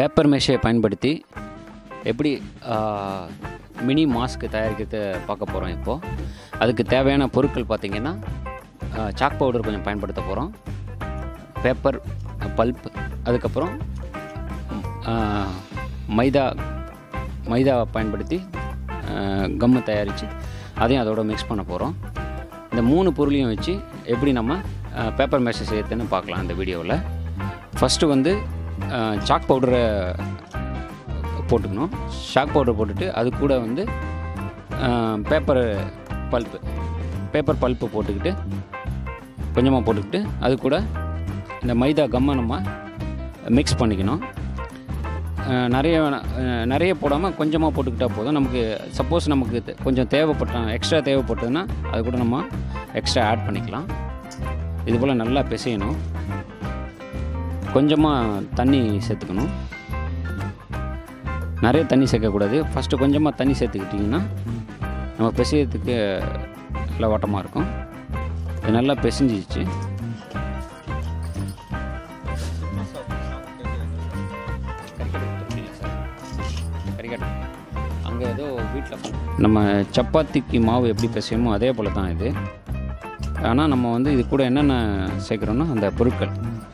paper மேஷை பயன்படுத்தி எப்படி mini mask தயாரிக்கிறத பார்க்க போகிறோம் இப்போது அதுக்கு தேவையான பொருட்கள் பார்த்திங்கன்னா சாக் பவுடர் கொஞ்சம் பயன்படுத்த போகிறோம் பேப்பர் பல்ப் அதுக்கப்புறம் ஆ, மைதா மைதா பயன்படுத்தி கம்மு தயாரித்து அதையும் அதோட மிக்ஸ் பண்ண போகிறோம் இந்த மூணு பொருளையும் வச்சு எப்படி நம்ம பேப்பர் மேஷை செய்யறதுன்னு பார்க்கலாம் இந்த வீடியோவில் ஃபஸ்ட்டு வந்து சாக் பவுடரை போட்டுக்கணும் ஷாக் பவுடர் போட்டுட்டு அது கூட வந்து பேப்பர் பல்ப்பு பேப்பர் பல்ப்பு போட்டுக்கிட்டு கொஞ்சமாக போட்டுக்கிட்டு அது கூட இந்த மைதா கம்மை நம்ம மிக்ஸ் பண்ணிக்கணும் அஹ் நிறைய வேணா- அஹ் நிறைய போடாமல் கொஞ்சமாக போட்டுக்கிட்டால் போதும் நமக்கு சப்போஸ் நமக்கு தே- கொஞ்சம் தேவைப்பட்ட எக்ஸ்ட்ரா தேவைப்பட்டதுன்னா அது கூட நம்ம எக்ஸ்ட்ரா ஆட் பண்ணிக்கலாம் இது போல் நல்லா பிசையணும் கொஞ்சமாக தண்ணி சேர்த்துக்கணும் நிறைய தண்ணி சேர்க்கக்கூடாது ஃபஸ்ட்டு கொஞ்சமாக தண்ணி சேர்த்துக்கிட்டிங்கன்னா நம்ம பிசையறதுக்கு நல்லா வட்டமாக இருக்கும் இது நல்லா பிசைஞ்சிச்சு அங்கே ஏதோ வீட்டில் நம்ம சப்பாத்திக்கு மாவு எப்படி பிசையுமோ அதே போல் தான் இது ஆனால் நம்ம வந்து இது கூட என்னென்ன சேர்க்குறோன்னா அந்த பொருட்கள்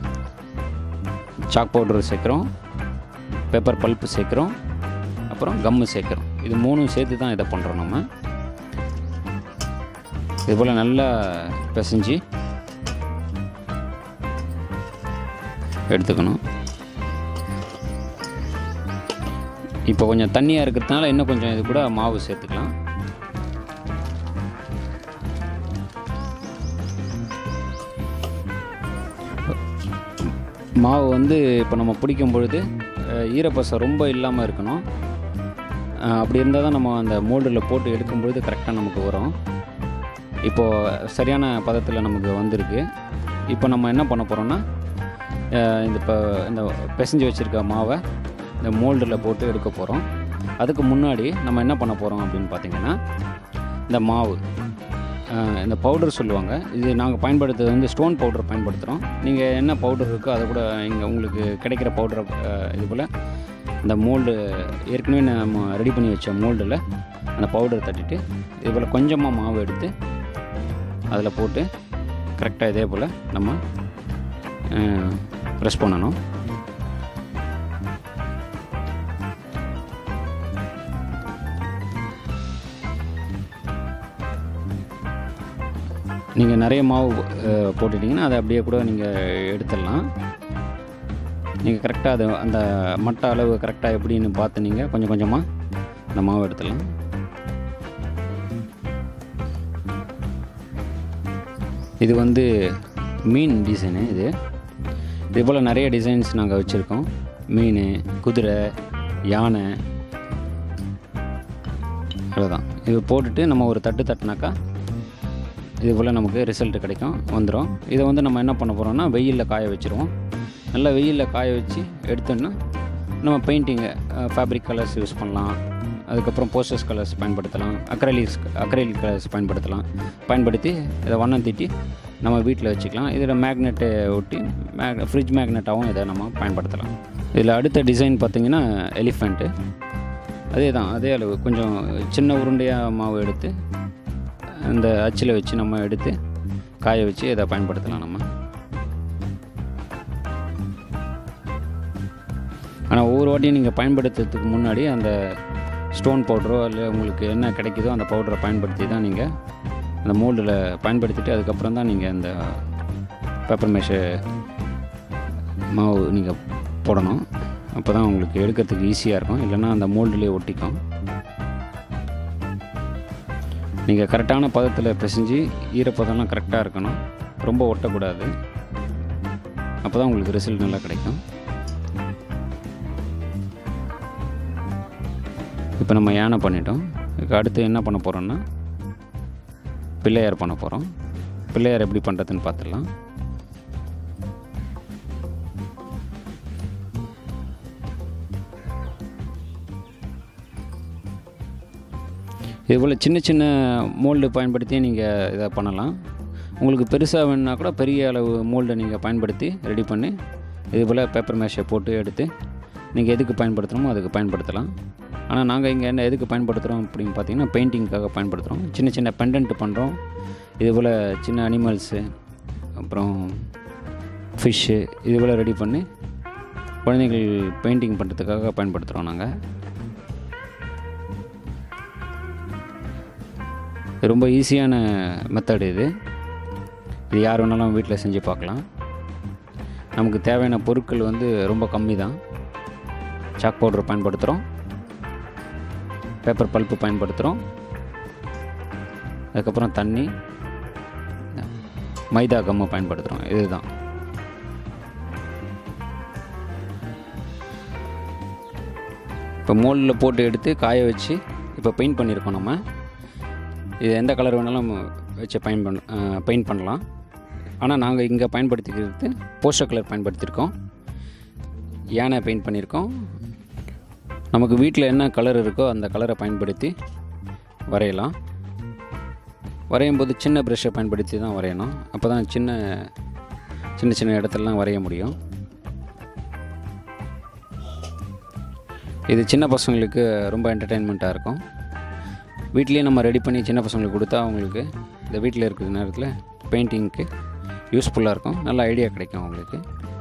சாக் பவுடர் சேர்க்குறோம் பேப்பர் பல்ப்பு சேர்க்குறோம் அப்புறம் கம்மு சேர்க்குறோம் இது மூணும் சேர்த்து தான் இதை பண்ணுறோம் நம்ம இது போல் நல்லா பிசைஞ்சு எடுத்துக்கணும் இப்போ கொஞ்சம் தண்ணியாக இருக்கிறதுனால இன்னும் கொஞ்சம் இது கூட மாவு சேர்த்துக்கலாம் மாவு வந்து இப்போ நம்ம பிடிக்கும் பொழுது அஹ், ஈரப்பசை ரொம்ப இல்லாமல் இருக்கணும் அஹ், அப்படி இருந்தால் தான் நம்ம அந்த மோல்டில் போட்டு எடுக்கும் பொழுது கரெக்டாக நமக்கு வரும் இப்போது சரியான பதத்தில் நமக்கு வந்திருக்கு இப்போ நம்ம என்ன பண்ண போகிறோம்னா இந்த இப்போ இந்த பிசைஞ்சு வச்சுருக்க மாவை இந்த மோல்டில் போட்டு எடுக்க போகிறோம் அதுக்கு முன்னாடி நம்ம என்ன பண்ண போகிறோம் அப்படின்னு பார்த்தீங்கன்னா இந்த மாவு அஹ், இந்த பவுடர் சொல்லுவாங்க இது நாங்கள் பயன்படுத்துறது வந்து ஸ்டோன் பவுடர் பயன்படுத்துகிறோம் நீங்கள் என்ன பவுடர் இருக்கோ அதை கூட இங்கே உங்களுக்கு கிடைக்கிற பவுடரை இது போல் இந்த மோல்டு ஏற்கனவே நம்ம ரெடி பண்ணி வச்ச மோல்டில் அந்த பவுடர் தட்டிட்டு இது போல் கொஞ்சமாக மாவு எடுத்து அதில் போட்டு கரெக்டாக இதே போல் நம்ம ப்ரெஸ் பண்ணணும் நீங்கள் நிறைய மாவு அஹ், போட்டுட்டிங்கன்னா அதை அப்படியே கூட நீங்கள் எடுத்துடலாம் நீங்கள் கரெக்டாக அது அந்த மட்ட அளவு கரெக்டாக எப்படின்னு பார்த்து நீங்கள் கொஞ்சம் கொஞ்சமாக அந்த மாவு எடுத்துடலாம் இது வந்து மீன் டிசைனு இது இது போல் நிறைய டிசைன்ஸ் நாங்கள் வச்சுருக்கோம் மீன் குதிரை யானை அவ்வளோதான் இது போட்டுட்டு நம்ம ஒரு தட்டு தட்டினாக்கா இது போல் நமக்கு ரிசல்ட் கிடைக்கும் வந்துடும் இதை வந்து நம்ம என்ன பண்ண போகிறோம்னா வெயிலில் காய வச்சுருவோம் நல்லா வெயிலில் காய வச்சு எடுத்தோன்னா நம்ம பெயிண்டிங்கு ஃபேப்ரிக் கலர்ஸ் யூஸ் பண்ணலாம் அதுக்கப்புறம் போஸ்டர்ஸ் கலர்ஸ் பயன்படுத்தலாம் அக்ரலிக்ஸ் அக்ரலிக் கலர்ஸ் பயன்படுத்தலாம் பயன்படுத்தி இதை வண்ணம் தீட்டி நம்ம வீட்டில் வச்சுக்கலாம் இதில் மேக்னெட்டை ஒட்டி மேக் ஃப்ரிட்ஜ் மேக்னெட்டாகவும் இதை நம்ம பயன்படுத்தலாம் இதில் அடுத்த டிசைன் பார்த்திங்கன்னா எலிஃபெண்ட்டு அதே தான் அதே அளவு கொஞ்சம் சின்ன உருண்டையாக மாவு எடுத்து அந்த அச்சில் வச்சு நம்ம எடுத்து காய வச்சு இதை பயன்படுத்தலாம் நம்ம ஆனால் ஒவ்வொரு வாட்டியும் நீங்கள் பயன்படுத்துறதுக்கு முன்னாடி அந்த ஸ்டோன் பவுடரோ இல்லை உங்களுக்கு என்ன கிடைக்குதோ அந்த பவுடரை பயன்படுத்தி தான் நீங்கள் அந்த மோல்டில் பயன்படுத்திட்டு அதுக்கப்புறம் தான் நீங்கள் இந்த பேப்பர் மேஷை மாவு நீங்கள் போடணும் அப்போ தான் உங்களுக்கு எடுக்கிறதுக்கு ஈஸியாக இருக்கும் இல்லைன்னா அந்த மோல்டுலேயே ஒட்டிக்கும் நீங்கள் கரெக்டான பதத்தில் பிசைஞ்சு ஈரப்பதம்லாம் கரெக்டாக இருக்கணும் ரொம்ப ஒட்டக்கூடாது அப்போ தான் உங்களுக்கு ரிசல்ட் நல்லா கிடைக்கும் இப்போ நம்ம யானை பண்ணிட்டோம் இதுக்கு அடுத்து என்ன பண்ண போகிறோம்னா பிள்ளையார் பண்ண போகிறோம் பிள்ளையார் எப்படி பண்ணுறதுன்னு பார்த்துடலாம் இது போல் சின்ன சின்ன மோல்டு பயன்படுத்தி நீங்கள் இதை பண்ணலாம் உங்களுக்கு பெருசாக வேணுன்னா கூட பெரிய அளவு மோல்டை நீங்கள் பயன்படுத்தி ரெடி பண்ணி இது போல் பேப்பர் மேஷை போட்டு எடுத்து நீங்கள் எதுக்கு பயன்படுத்தணுமோ அதுக்கு பயன்படுத்தலாம் ஆனால் நாங்கள் இங்கே என்ன எதுக்கு பயன்படுத்துகிறோம் அப்படின்னு பார்த்தீங்கன்னா பெயிண்டிங்க்காக பயன்படுத்துகிறோம் சின்ன சின்ன பெண்டன்ட் பண்ணுறோம் இது போல் சின்ன அனிமல்ஸு அப்புறம் ஃபிஷ்ஷு இது போல் ரெடி பண்ணி குழந்தைகள் பெயிண்டிங் பண்ணுறதுக்காக பயன்படுத்துகிறோம் நாங்கள் ரொம்ப ஈஸியான மெத்தட் இது இது யார் வேணாலும் வீட்டில் செஞ்சு பார்க்கலாம் நமக்கு தேவையான பொருட்கள் வந்து ரொம்ப கம்மி தான் சாக் பவுடர் பயன்படுத்துகிறோம் பேப்பர் பல்ப்பு பயன்படுத்துகிறோம் அதுக்கப்புறம் தண்ணி மைதா கம்மை பயன்படுத்துகிறோம் இதுதான் இப்போ மோல்டில் போட்டு எடுத்து காய வச்சு இப்போ பெயிண்ட் பண்ணியிருக்கோம் நம்ம இது எந்த கலர் வேணாலும் வச்சு பயன் பண்ண பெயிண்ட் பண்ணலாம் ஆனால் நாங்கள் இங்கே பயன்படுத்திக்கிறது போஸ்டர் கலர் பயன்படுத்தியிருக்கோம் யானை பெயிண்ட் பண்ணியிருக்கோம் நமக்கு வீட்டில் என்ன கலர் இருக்கோ அந்த கலரை பயன்படுத்தி வரையலாம் வரையும் போது சின்ன ப்ரெஷ்ஷை பயன்படுத்தி தான் வரையணும் அப்போ தான் சின்ன சின்ன சின்ன இடத்துலலாம் வரைய முடியும் இது சின்ன பசங்களுக்கு ரொம்ப என்டர்டெயின்மெண்ட்டாக இருக்கும் வீட்லேயே நம்ம ரெடி பண்ணி சின்ன பசங்களுக்கு கொடுத்தா அவங்களுக்கு இந்த வீட்டில் இருக்கிற நேரத்தில் பெயிண்டிங்க்கு யூஸ்ஃபுல்லாக இருக்கும் நல்ல ஐடியா கிடைக்கும் அவங்களுக்கு